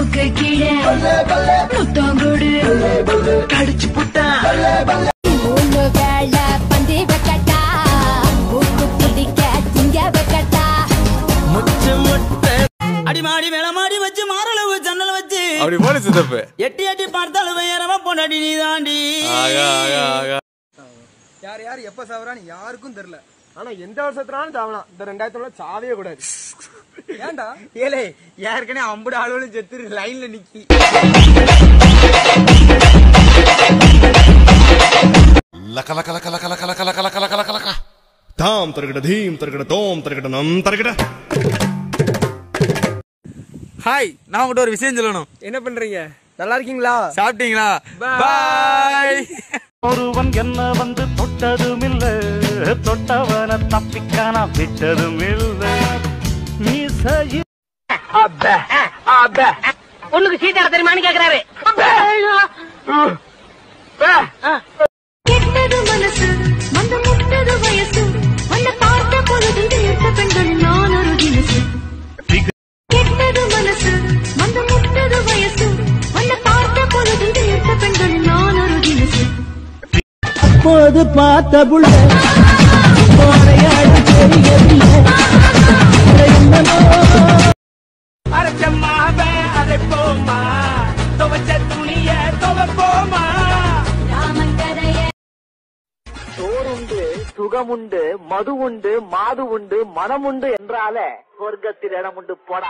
மூக்கு கீழே முத்தம் கொடு கடிச்சு புட்டா மூணு வேளை பந்தி வைக்கட்டா உப்பு பிடிக்க திங்க வைக்கட்டா அடிமாடி மேலமாடி வச்சு மாரளவு ஜன்னல் வச்சு அப்படி போடு சித்தப்பு எட்டி எட்டி பார்த்தாலும் வேறவ பொண்டாடி நீ தாண்டி ஆகா ஆகா ஆகா யார் யார் எப்ப சாவறான்னு யாருக்கும் தெரியல ஆனா எந்த வருஷத்துனாலும் சாவலாம் இந்த ரெண்டாயிரத்துல சாவே கூடாது ஏன்டா ஏலே ஏற்கனவே அம்புடு ஆளுன்னு செத்து லைன்ல நிக்கி லக்க லக்க லக்க லக்க லக்க லக்க லக்க லக்க லக்க லக்க லக்க தாம் தருகிட தீம் தருகிட தோம் தருகிட நம் தருகிட ஹாய் நான் உங்ககிட்ட ஒரு விஷயம் சொல்லணும் என்ன பண்றீங்க நல்லா இருக்கீங்களா சாப்பிட்டீங்களா பாய் ஒருவன் என்ன வந்து தொட்டதும் இல்ல தொட்டவன தப்பிக்கான விட்டதும் இல்ல நீ சரி பொண்ணுக்கு சீட்டாட தெரியுமான்னு கேக்குறாரு கெட்டது மனசு மந்த முட்டது வயசு உன்னை பார்த்த பொழுது ஈர்த்த பெண்கள் நான் ஒரு தினசு கெட்டது மனசு மந்த முட்டது வயசு உன்னை பார்த்த பொழுது ஈர்த்த பெண்கள் நான் ஒரு தினசு அப்போது பார்த்த புள்ள போரையாடு தெரியவில்லை அரைச்சம்மாவே அரைப்போமா துவச்ச துணிய துவப்போமா ராமங்கரையே சோறுண்டு சுகமுண்டு மது உண்டு மாது உண்டு மனம் உண்டு என்றாலே சொர்க்கத்தில் இடம் உண்டு போடா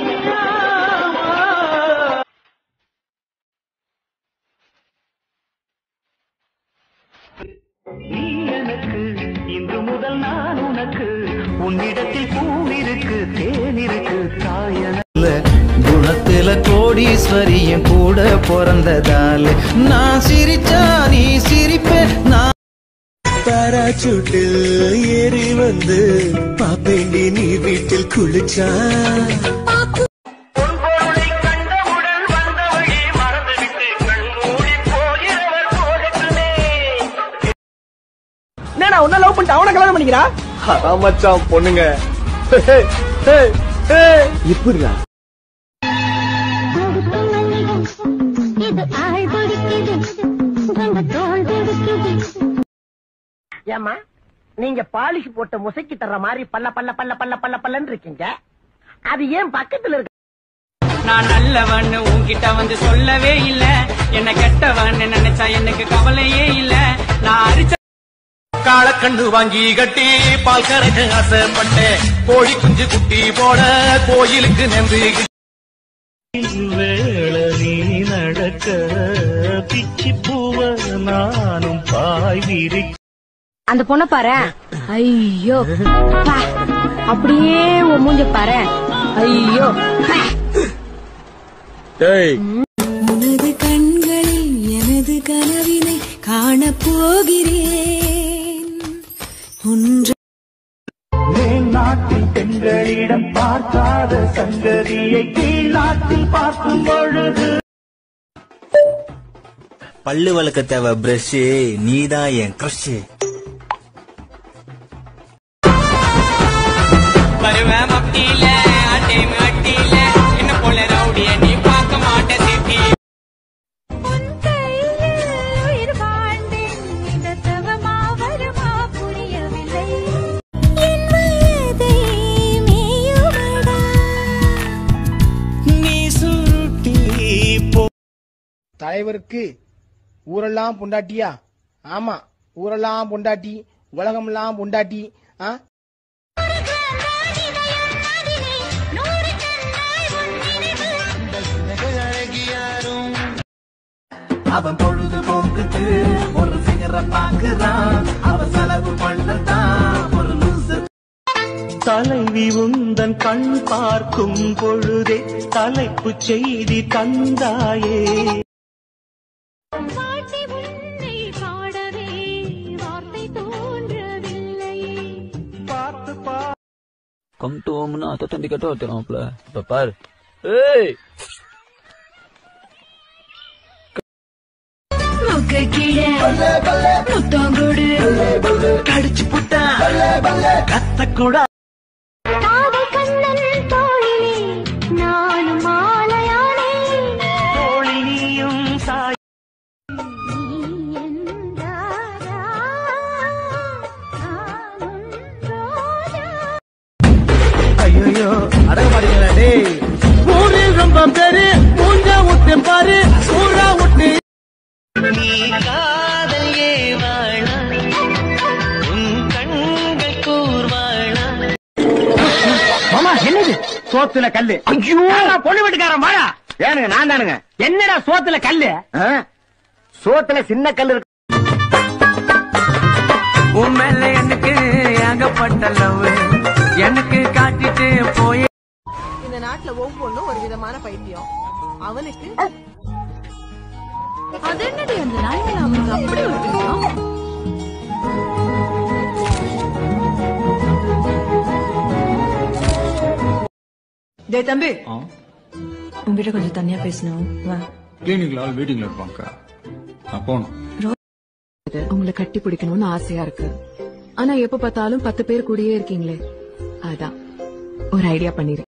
நீ எனக்கு இன்று முதல் நான் உனக்கு உன்னிடத்தில் பூவிருக்கு தேனிருக்கு தாயன குணத்துல கோடீஸ்வரியும் கூட பிறந்ததால நான் சிரிச்சா நீ சிரிப்ப நான் பாராசூட்டில் ஏறி வந்து பாப்பேண்டி நீ வீட்டில் குளிச்சா பொன்பொருளை கண்டவுடன் வந்த வழி மறந்துவிட்டு கண் மூடி போகிறவர் போகட்டுமே என்னடா உன்ன லவ் பண்ணிட்டு அவனை கல்யாணம் பண்ணிக்கிறா அதான் மச்சான் பொண்ணுங்க இப்படிடா இது ஆள் பிடிக்குது இந்த தோல் பிடிக்குது ஏமா நீங்க பாலிஷ் போட்ட முசைக்கு தர்ற மாதிரி பல்ல பல்ல பல்ல பல்ல பல்ல பல்லன்னு இருக்கீங்க அது ஏன் பக்கத்துல இருக்கு நான் நல்லவன்னு உன்கிட்ட வந்து சொல்லவே இல்ல என்ன கெட்டவன்னு நினைச்சா எனக்கு கவலையே இல்ல நான் அரிச்ச காளக்கண்ணு வாங்கி கட்டி பால் கரைக்க ஆசைப்பட்டேன் கோழி குஞ்சு குட்டி போட கோயிலுக்கு நன்றி வேள நீ நடக்க பிச்சி பூவ நானும் பாய் விரிக்க அந்த பொண்ண பாரு ஐயோ பா. அப்படியே உன் மூஞ்ச பாரு ஐயோ பா. உனது கண்களில் எனது கனவினை காணப் போகிறேன் ஒன்று மேல் நாட்டில் பெண்களிடம் பார்க்காத சங்கதியை கீழ் நாட்டில் பார்க்கும் பொழுது பல்லு வளர்க்க தேவை பிரஷ் நீதான் என் க்ரஷ் வருவேன் மப்டியில அட்டையும் அட்டியில என்ன போல ரவுடிய நீ பார்க்க மாட்ட சிட்டி உயிர் வாழ்ந்தேன் இந்த தவமா வருமா புரியவில்லை என் வயதை மேயுமடா நீ சுருட்டி போ தலைவருக்கு ஊரெல்லாம் பொண்டாட்டியா ஆமா ஊரெல்லாம் பொண்டாட்டி உலகமெல்லாம் பொண்டாட்டி ஆ அவன் பொழுது போக்குக்கு ஒரு சிகர பாக்குறான் அவன் செலவு பண்ணத்தான் ஒரு லூசு தலைவி உந்தன் கண் பார்க்கும் பொழுதே தலைப்பு செய்தி தந்தாயே பாட்டி உன்னை பாடவே வார்த்தை தோன்றவில்லையே பார்த்து பா கம் டு ஹோம்னு அத்தை தண்டி கட்ட வச்சிருவாப்ல இப்ப பாரு ஏய் மூக்கு கீழே முத்தம் கொடு கடிச்சு புட்டா கத்தக்கூட காதல் கண்ணன் தோழிலே நானும் மாலையானே காதல் ஏவாளா உன் கண்கள் கூர்வாளா மாமா என்னது சோத்துல கல்லு ஐயோ பொண்ணு வீட்டுக்காரன் வாடா ஏனுங்க நான் தானுங்க என்னடா சோத்துல கல்லு சோத்துல சின்ன கல்லு இருக்கு உன் மேல எனக்கு ஏகப்பட்ட லவ் எனக்கு காட்டிட்டு போய் இந்த நாட்டுல ஒவ்வொன்றும் ஒரு விதமான பைத்தியம் அவனுக்கு அது என்னடி அந்த நாய்கள் அவனுக்கு அப்படி ஒரு பிடிக்கும் டே தம்பி உங்ககிட்ட கொஞ்சம் தனியா பேசணும் வா கிளினிக்ல ஆள் வெயிட்டிங்ல இருப்பாங்க நான் போகணும் உங்களை கட்டி பிடிக்கணும்னு ஆசையா இருக்கு ஆனா எப்ப பார்த்தாலும் பத்து பேர் கூடயே இருக்கீங்களே அதான் ஒரு ஐடியா பண்ணிரு